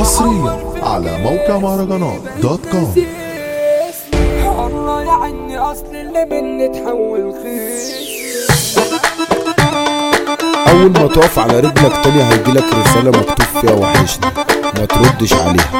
حصريا على موقع مهرجانات دوت كوم الله يعني اصل اللي مني تحول خير اول ما تقف على رجلك تاني هيجيلك رسالة مكتوب فيها وحشني ما تردش عليها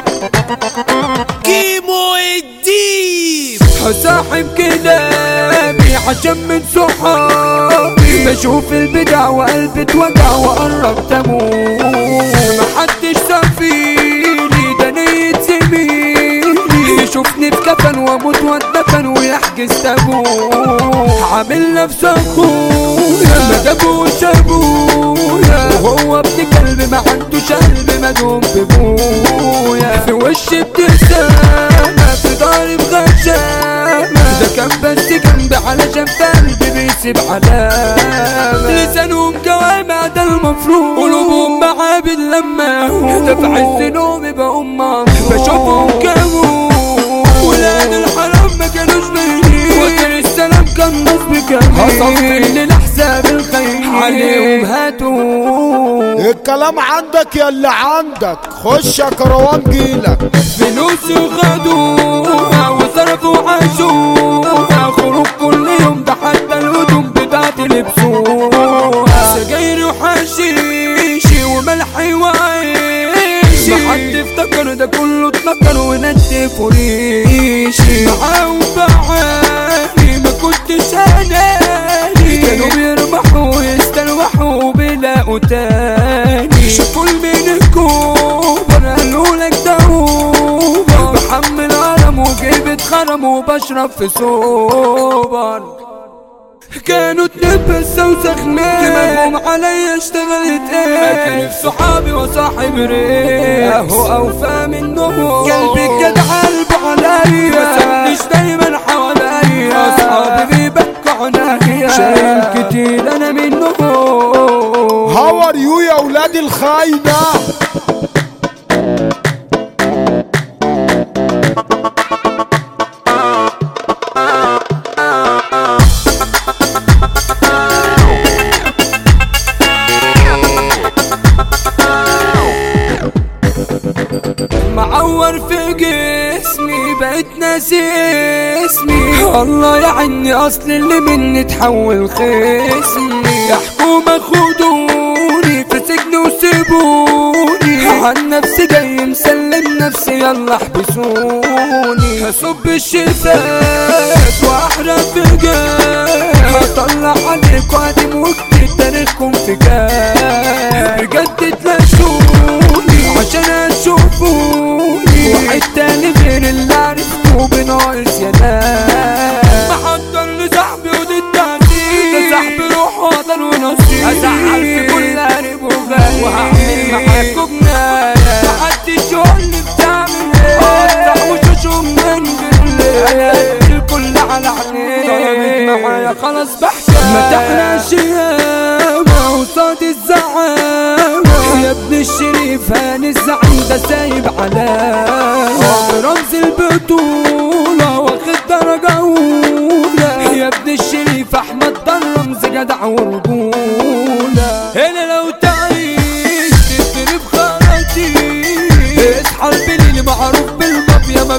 كيمو الديب هصاحب كلامي عشان من صحابي بشوف البدع وقلبي اتوجع وقرب تموت محدش صافيني ده نية زميلي يشوفني في كفن واموت واتدفن ويحجز تابوت عامل نفسه اخويا ما جابوش ابويا وهو ابن كلب ما عندوش قلب مدوم بابويا في وشي ابتسامة في ضهري بغشامة ده كان بس جنبي علشان في قلبي بيسيب علامة لسانهم جوامع ده المفروض قلوبهم معابد لما هو ده في عز نومي بقوم مغمور بشوفهم كابوس ولاد الحرام ما كانوش نايمين وكان السلام كان نصب كامل هصفي للحساب الخير عليهم هاتوا الكلام عندك يا اللي عندك خش يا كروان جيلك فلوس وخدوها وصرفوا عاشوها خروج كل يوم ده حتى الهدوم بتاعتي لبسوها سجاير وحشيشي وملحي وعيشي محد افتكر ده كله اتنكر ونتف وريشي معاهم بعاني ما كنتش اناني كانوا بيربحوا ويستلوحوا بيلاقوا تاني شافوا من الكوبر قالوا لك ده اوبر بحمل قلم وجيب اتخرم وبشرب في سوبر كانوا اتنين بس وسخنين دماغهم عليا اشتغلت ايه كان في صحابي وصاحب ريه اهو اوفى منهم قلبي جد قلبه عليا ما سابنيش دايما حواليا اصحابي بيبكوا عنايا شايل كتير انا منهم هاو ار يو يا ولاد الخاينة معور في جسمي بقيت ناسي اسمي الله يعني اصل اللي مني تحول خصمي يا حكومة خدوني في سجن وسيبوني عن نفسي جاي مسلم نفسي يلا احبسوني هصب الشفاف واحرق في جاف هطلع عليك وادم واكتب تاريخكم في جاف بجد تلاشوني عشان تشوفوني واحد تاني غير اللي عرفته بناقص يا ناس محضر لصاحبي ودي التهديد ده صاحبي روح وطن ونصيب هزعل في كل قريب وغايب وهعمل معاكوا جناية محدش يقول لي بتعمل ايه افتح وشوشهم من بالليل الكل على عينيه طلبت معايا خلاص بحكي ما تحلاش ياما وصاد الزعامة يا ابن الشريف هاني الزعيم ده سايب علامة رمز البطولة واخد درجة أولى يا ابن الشريف أحمد ده رمز جدع ورجولة هنا لو تعيش تضرب خراطيم اصحى البليل معروف بالمافيا ما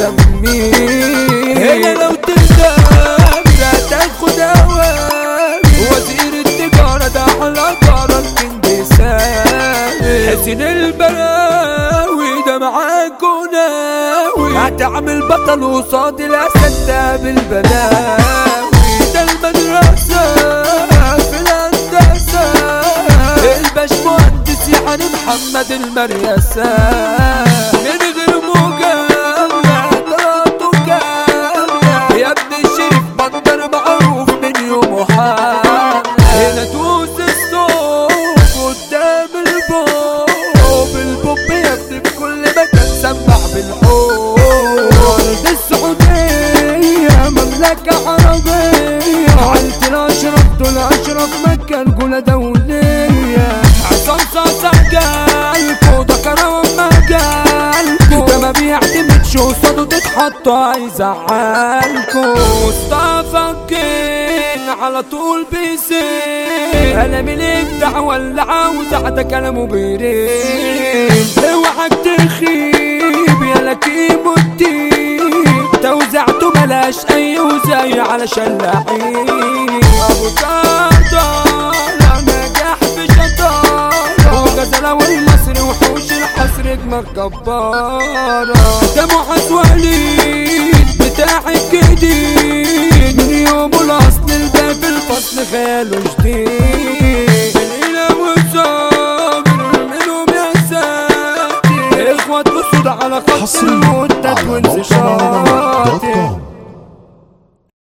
بيسميه هنا لو تندم لا تاخد اوامر وزير التجارة ده على قرار الكنج سامي حسين البلاوي ده معاك ناوي هتعمل بطل قصاد الاسد ده بالبلاوي ده المدرسة في الهندسة الباش مهندس يعني محمد المريسة من غير مجاملة طلعته كاملة يا ابن الشريف بندر معروف من يوم حال هنا توس الصوت قدام البوب البوب يكتب في كل مكان سمع بالحب ارض السعودية مملكة عربية عيلة الاشرف دول اشرف مكة رجولة دولية عصام صاصا جالكو ده كرم مجالكو ده ما بيعتمدش قصاده تتحطوا هيزعلكو مصطفى الجن على طول بيسير انا من الابداع ولا عاوز ده كلامه بيرين اوعك تخيل على شلاحين ابو كاردة نجاح في شطارة وغزلة والمصري وحوش الحصر دماغ جبارة ده معز وليد بتاع الجديد من يوم الاصل الباب الفصل خياله جديد الإله والصابر منهم يا ساتر اخوة اسود على خط حصريا المدة على موقع مهرجانات دوت وانتشار كوم